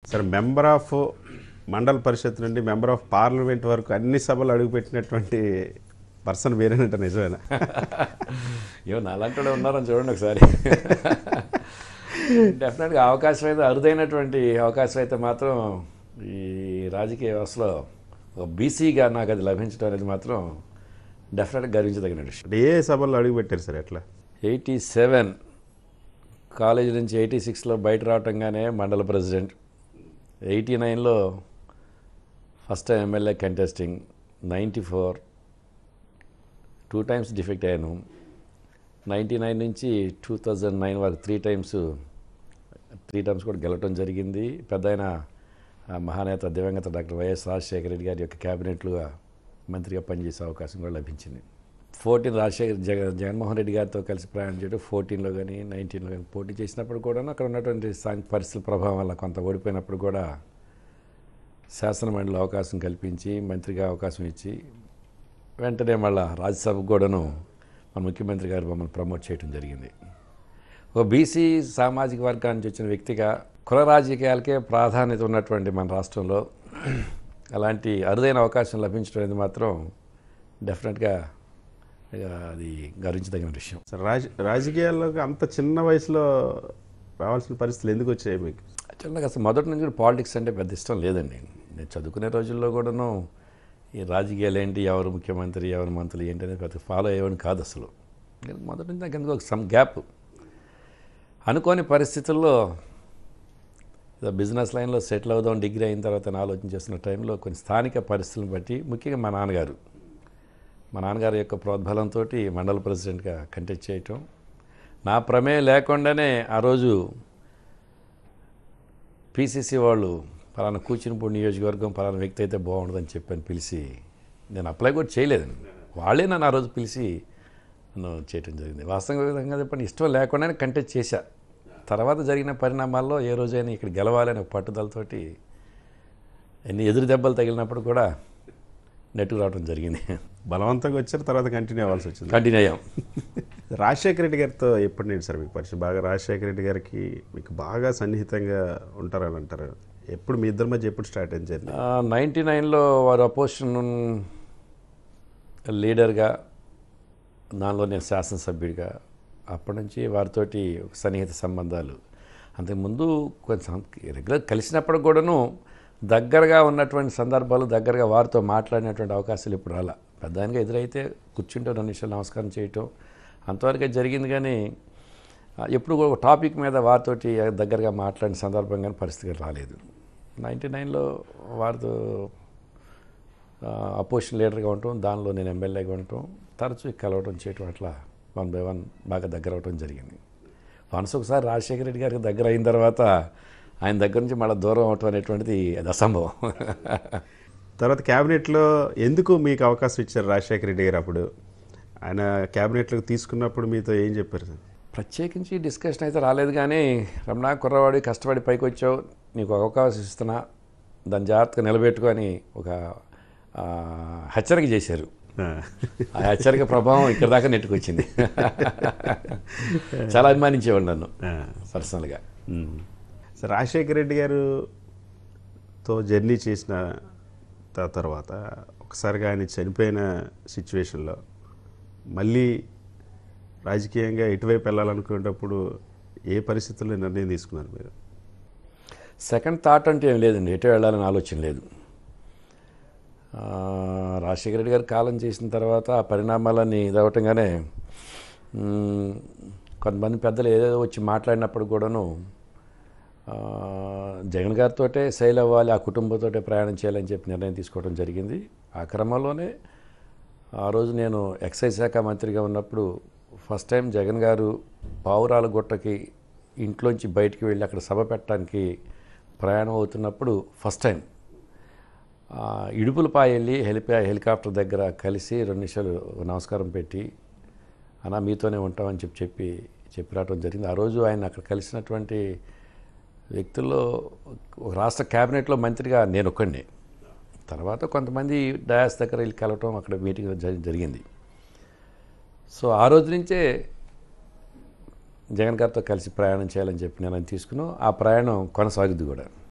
సరే member of మండల పరిషత్ నుండి మెంబర్ ఆఫ్ పార్లమెంట్ వరకు అన్ని సభలు అడుగుపెట్టినటువంటి పర్సన్ వేరేనంట నిజమేనా ఏమో నాలాంటి వాడు ఉన్నారని చూడండి ఒకసారి డెఫినెట్గా అవకాశం అయితే అరుదైనటువంటి అవకాశం అయితే మాత్రం ఈ రాజకీయ వ్యవస్థలో ఒక బీసీగా నాకు అది లభించడం అనేది మాత్రం డెఫినెట్గా గర్వించదగిన విషయం అంటే ఏ సభల్లో అడుగుపెట్టారు సార్ ఎట్లా ఎయిటీ సెవెన్ కాలేజీ నుంచి ఎయిటీ సిక్స్లో బయట రావటంగానే మండల ప్రెసిడెంట్ ఎయిటీ నైన్లో first time MLA contesting ninety four two times defeat అయ్యాను నైంటీ నైన్ నుంచి టూ థౌజండ్ నైన్ వరకు త్రీ టైమ్స్ త్రీ టైమ్స్ కూడా గెలవటం జరిగింది పెద్ద ఆయన ఆ, మహానేత దివంగత డాక్టర్ వైఎస్ రాజశేఖర రెడ్డి గారి యొక్క క్యాబినెట్లుగా మంత్రిగా పనిచేసే అవకాశం కూడా లభించింది ఫోర్టీన్ రాజశేఖర్ జగ జగన్మోహన్ రెడ్డి గారితో కలిసి ప్రయాణం చేయడం ఫోర్టీన్లో కానీ నైన్టీన్లో కానీ పోటీ చేసినప్పుడు కూడా అక్కడ ఉన్నటువంటి సాంఘిక పరిస్థితుల ప్రభావం వల్ల కొంత ఓడిపోయినప్పుడు కూడా శాసనమండలి అవకాశం కల్పించి మంత్రిగా అవకాశం ఇచ్చి వెంటనే మళ్ళా రాజ్యసభకు కూడాను మన ముఖ్యమంత్రి గారు మమ్మల్ని ప్రమోట్ చేయడం జరిగింది ఒక బీసీ సామాజిక వర్గానికి నుంచి వచ్చిన వ్యక్తిగా కుల రాజకీయాలకే ప్రాధాన్యత ఉన్నటువంటి మన రాష్ట్రంలో అలాంటి అరుదైన అవకాశం లభించడం అనేది మాత్రం డెఫినెట్గా ఇక అది గర్వించదగిన విషయం సార్ రాజ రాజకీయాల్లోకి అంత చిన్న వయసులో రావాల్సిన పరిస్థితులు ఎందుకు వచ్చాయి మీకు యాక్చువల్ నాకు అసలు మొదటి నుంచి పాలిటిక్స్ అంటే పెద్ద ఇష్టం లేదండి నేను చదువుకునే రోజుల్లో కూడాను ఈ రాజకీయాలు ఏంటి ఎవరు ముఖ్యమంత్రి ఎవరు మంత్రులు ఏంటి అనేది పెద్ద ఫాలో అయ్యేవాడిని కాదు అసలు నేను మొదటి నుంచి నాకు ఎందుకు ఒక సమ్ గ్యాప్ అనుకోని పరిస్థితుల్లో ఏదో బిజినెస్ లైన్లో సెటిల్ అవుదాం డిగ్రీ అయిన తర్వాత నేను ఆలోచన చేస్తున్న టైంలో కొన్ని స్థానిక పరిస్థితులను బట్టి ముఖ్యంగా మా నాన్నగారు మా నాన్నగారి యొక్క ప్రోద్బలంతో మండల ప్రెసిడెంట్గా కంటెక్ట్ చేయటం నా ప్రమేయం లేకుండానే ఆ రోజు పీసీసీ వాళ్ళు పలానా కూచినపూడి నియోజకవర్గం పలానా వ్యక్తి అయితే బాగుంటుందని చెప్పని పిలిచి నేను అప్లై కూడా చేయలేదండి వాళ్ళే నన్ను ఆ రోజు పిలిచి నన్ను చేయటం జరిగింది వాస్తవంగా చెప్పండి ఇష్టం లేకుండానే కంటెక్ట్ చేశా తర్వాత జరిగిన పరిణామాల్లో ఏ రోజైనా ఇక్కడ గెలవాలని ఒక పట్టుదలతోటి ఎన్ని ఎదురు దెబ్బలు తగిలినప్పుడు కూడా నెట్టుకు రావడం జరిగింది బలవంతంగా వచ్చారు తర్వాత కంటిన్యూ అవ్వాల్సి వచ్చింది కంటిన్యూ అయ్యాం రాజశేఖర రెడ్డి గారితో ఎప్పటి నుండి సార్ మీకు పరిచయం బాగా రాజశేఖర రెడ్డి గారికి మీకు బాగా సన్నిహితంగా ఉంటారని అంటారు ఎప్పుడు మీ ఇద్దరి మధ్య ఎప్పుడు స్టార్ట్ అయింది జర్నీ నైంటీ నైన్లో వారు అపోజిషన్ లీడర్గా దానిలో నేను శాసనసభ్యుడిగా అప్పటి నుంచి వారితోటి ఒక సన్నిహిత సంబంధాలు అంతకుముందు కొంచెం రెగ్యులర్ కలిసినప్పుడు కూడాను దగ్గరగా ఉన్నటువంటి సందర్భాలు దగ్గరగా వారితో మాట్లాడినటువంటి అవకాశాలు ఇప్పుడు రాలా పెద్దానికి ఎదురైతే కూర్చుంటే రెండు నిమిషాలు నమస్కారం చేయటం అంతవరకే జరిగింది కానీ ఆ, ఎప్పుడు కూడా ఒక టాపిక్ మీద వారితోటి దగ్గరగా మాట్లాడిన సందర్భం కానీ పరిస్థితి రాలేదు నైంటీ నైన్లో వారితో అపోజిషన్ లీడర్గా ఉండటం దానిలో నేను ఎమ్మెల్యేగా ఉండటం తరచూ కలవటం చేయటం అట్లా వన్ బై వన్ బాగా దగ్గర అవటం జరిగింది వన్స్ ఒకసారి రాజశేఖర రెడ్డి గారికి దగ్గర అయిన తర్వాత ఆయన దగ్గర నుంచి మళ్ళీ దూరం అవటం అనేటువంటిది అది అసంభవం తర్వాత క్యాబినెట్లో ఎందుకు మీకు అవకాశం ఇచ్చారు రాజశేఖర రెడ్డి గారు అప్పుడు ఆయన క్యాబినెట్లోకి తీసుకున్నప్పుడు మీతో ఏం చెప్పారు సార్ ప్రత్యేకించి డిస్కషన్ అయితే రాలేదు కానీ రమణ కుర్రవాడి కష్టపడి పైకి వచ్చావు నీకు ఒక అవకాశం ఇస్తున్నా దాన్ని జాగ్రత్తగా నిలబెట్టుకొని ఒక ఆ, హెచ్చరిక చేశారు ఆ హెచ్చరిక ప్రభావం ఇక్కడ దాకా నెట్టుకొచ్చింది చాలా అభిమానించేవాడు నన్ను పర్సనల్గా సార్ రాజశేఖర రెడ్డి గారుతో జర్నీ చేసిన త- తర్వాత ఒకసారిగా ఆయన చనిపోయిన సిచ్యువేషన్లో మళ్ళీ రాజకీయంగా ఎటువైపు వెళ్ళాలనుకునేటప్పుడు ఏ పరిస్థితుల్లో నిర్ణయం తీసుకున్నారు మీరు సెకండ్ థాట్ అంటే ఏం లేదండి ఎటు వెళ్ళాలని ఆలోచన లేదు ఆ, రాజశేఖర రెడ్డి గారు కాలం చేసిన తర్వాత ఆ పరిణామాలన్నీ ఇదవటంగానే మ్, కొంతమంది పెద్దలు ఏదేదో వచ్చి మాట్లాడినప్పుడు కూడాను ఆ, జగన్ గారితోటే శైలి అవ్వాలి ఆ కుటుంబంతో ప్రయాణం చేయాలని చెప్పి నిర్ణయం తీసుకోవడం జరిగింది ఆ క్రమంలోనే ఆ రోజు నేను ఎక్సైజ్ శాఖ మంత్రిగా ఉన్నప్పుడు ఫస్ట్ టైం జగన్ గారు పావురాల గుట్టకి ఇంట్లోంచి బయటికి వెళ్ళి అక్కడ సభ పెట్టడానికి ప్రయాణం అవుతున్నప్పుడు ఫస్ట్ టైం ఆ, ఇడుపులపాయ వెళ్ళి హెలిపా హెలికాప్టర్ దగ్గర కలిసి రెండు నిమిషాలు నమస్కారం పెట్టి అన్నా మీతోనే ఉంటామని చెప్పి చెప్పి చెప్పి రావడం జరిగింది ఆ రోజు ఆయన అక్కడ కలిసినటువంటి వ్యక్తుల్లో ఒక రాష్ట్ర క్యాబినెట్లో మంత్రిగా నేను ఒక్కడిని తర్వాత కొంతమంది డయాస్ దగ్గర వెళ్ళి కలవటం అక్కడ మీటింగ్ జరి- జరిగింది సో ఆ రోజు నుంచే జగన్ గారితో కలిసి ప్రయాణం చేయాలని చెప్పి నేను తీసుకున్నాను ఆ ప్రయాణం కొనసాగుద్ది కూడా